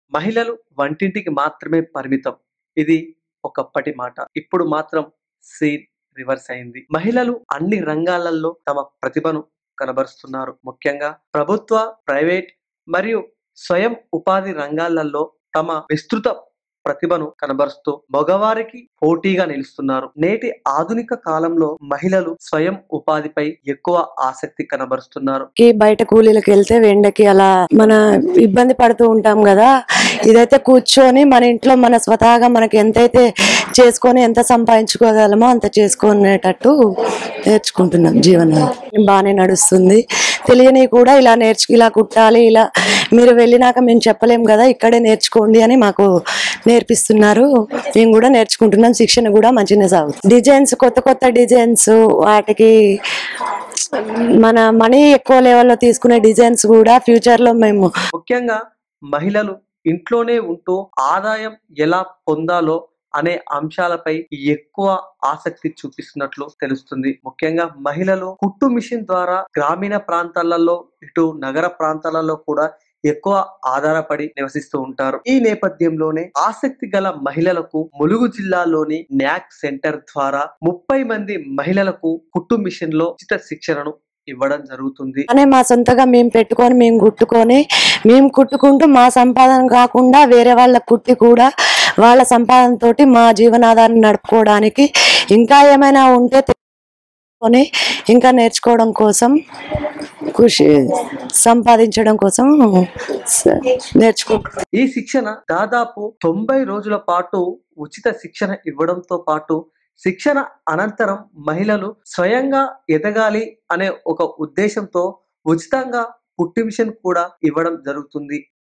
మహిళలు వంటింటికి మాత్రమే పరిమితం ఇది ఒకప్పటి మాట ఇప్పుడు మాత్రం సీన్ రివర్స్ అయింది మహిళలు అన్ని రంగాలలో తమ ప్రతిభను కనబరుస్తున్నారు ముఖ్యంగా ప్రభుత్వ ప్రైవేట్ మరియు స్వయం ఉపాధి రంగాలలో తమ విస్తృత ప్రతిభను కనబరుస్తూ మగవారికి పోటీగా నిలుస్తున్నారు నేటి ఆధునిక కాలంలో మహిళలు స్వయం ఉపాధిపై ఎక్కువ ఆసక్తి కనబరుస్తున్నారు కి బయట కూలీలకు వెళ్తే ఎండకి అలా మన ఇబ్బంది పడుతూ ఉంటాం కదా ఇదైతే కూర్చొని మన ఇంట్లో మన స్వతహాగా మనకి ఎంతైతే చేసుకొని ఎంత సంపాదించుకోగలమో అంత చేసుకునేటట్టు నేర్చుకుంటున్నాం జీవనం బాగానే నడుస్తుంది తెలియని కూడా ఇలా నేర్చు ఇలా కుట్టాలి ఇలా మీరు వెళ్ళినాక మేము చెప్పలేం కదా ఇక్కడే నేర్చుకోండి అని మాకు నేర్పిస్తున్నారు మేము కూడా నేర్చుకుంటున్నాం శిక్షణ కూడా మంచిగానే సాగుతుంది డిజైన్స్ కొత్త కొత్త డిజైన్స్ వాటికి మన మనీ ఎక్కువ లెవెల్లో తీసుకునే డిజైన్స్ కూడా ఫ్యూచర్ లో మేము ముఖ్యంగా మహిళలు ఇంట్లోనే ఉంటూ ఆదాయం ఎలా పొందాలో అనే అంశాలపై ఎక్కువ ఆసక్తి చూపిస్తున్నట్లు తెలుస్తుంది ముఖ్యంగా మహిళలు కుట్టు మిషన్ ద్వారా గ్రామీణ ప్రాంతాలలో ఇటు నగర ప్రాంతాలలో కూడా ఎక్కువ ఆధారపడి నివసిస్తూ ఉంటారు ఈ నేపథ్యంలోనే ఆసక్తి గల మహిళలకు ములుగు జిల్లాలోని న్యాక్ సెంటర్ ద్వారా ముప్పై మంది మహిళలకు కుట్టు మిషన్ లో ఉచిత శిక్షణను ఇవ్వడం జరుగుతుంది అనే మా సొంతగా మేము పెట్టుకొని మేము కుట్టుకొని మేము కుట్టుకుంటూ మా సంపాదన కాకుండా వేరే వాళ్ళకి కుట్టి కూడా వాళ్ళ సంపాదన తోటి మా జీవనాధారం నడుపుకోవడానికి ఇంకా ఏమైనా ఉంటే తెలుసుకొని ఇంకా నేర్చుకోవడం కోసం కృషి సంపాదించడం కోసం స- నేర్చుకుంటున్నాం ఈ శిక్షణ దాదాపు తొంభై రోజుల పాటు ఉచిత శిక్షణ ఇవ్వడంతో పాటు శిక్షణ అనంతరం మహిళలు స్వయంగా ఎదగాలి అనే ఒక ఉద్దేశంతో ఉచితంగా కుట్టి మిషన్ కూడా ఇవ్వడం జరుగుతుంది